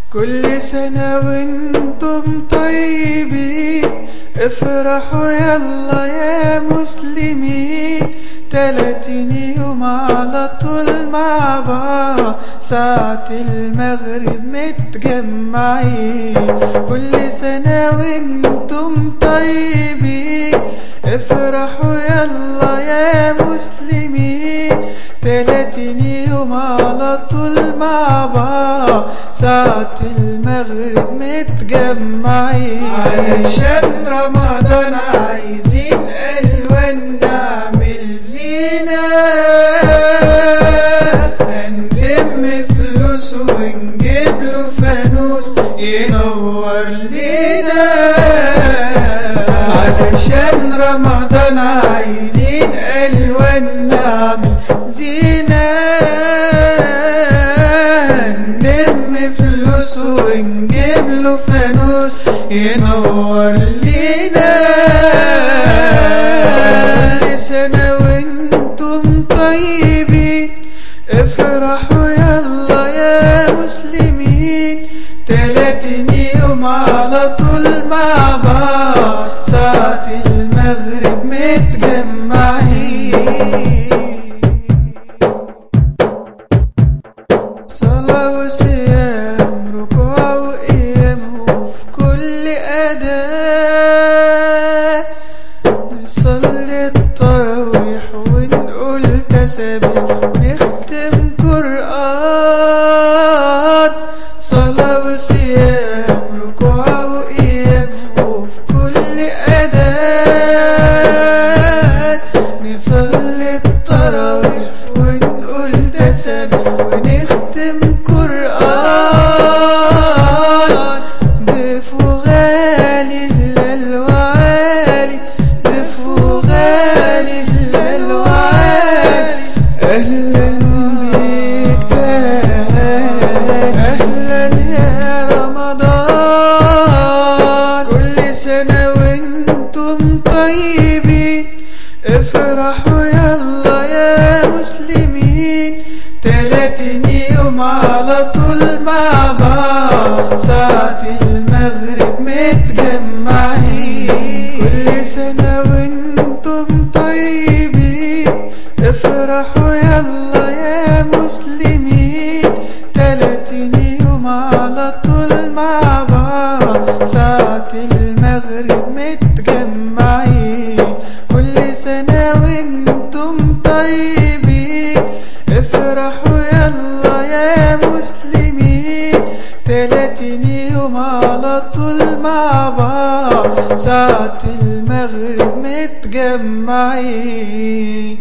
كل سنة وانتم طيبين افرحوا يلا يا مسلمين تلاتين يوم على طول مع بعض ساعة المغرب متجمعين كل سنة وانتم طيبين افرحوا يلا يا مسلمين تلاتين يوم على طول مع بعض ساعة المغرب متجمعين علشان رمضان عايزين ألوان نعمل زينة هنلم فلوس ونجيب له فانوس ينور لينا علشان رمضان عايزين ألوان نعمل زينة نلم فلوس ونجيب له فانوس ينور لينا لسنة وانتم طيبين افرحوا يلا يا مسلمين تلاتين يوم على طول مع بعض ساعة المغرب متجمعين صلاة وصيام ركوع وقيام وفي كل أداء نصلي التراويح ونقول تسابيح ونختم قرآن صلاة وصيام ركوع وقيام وفي كل أداء نصلي التراويح ونقول تسابيح ونختم قرآن ضيفوا غالي هلال وعالي ضيفوا غالي هلال وعالي أهلا بيك تاني أهلا يا رمضان كل سنة وانتم طيبين افرحوا يلا يا مسلمين تلاتين يوم على طول مع بعض ساعة المغرب متجمعين كل سنة وانتم طيبين افرحوا يلا يا مسلمين تلاتين يوم على طول مع بعض ساعة المغرب متجمعين كل سنة وانتم طيبين افرحوا يلا يا مسلمين تلاتين يوم على طول مع بعض ساعة المغرب متجمعين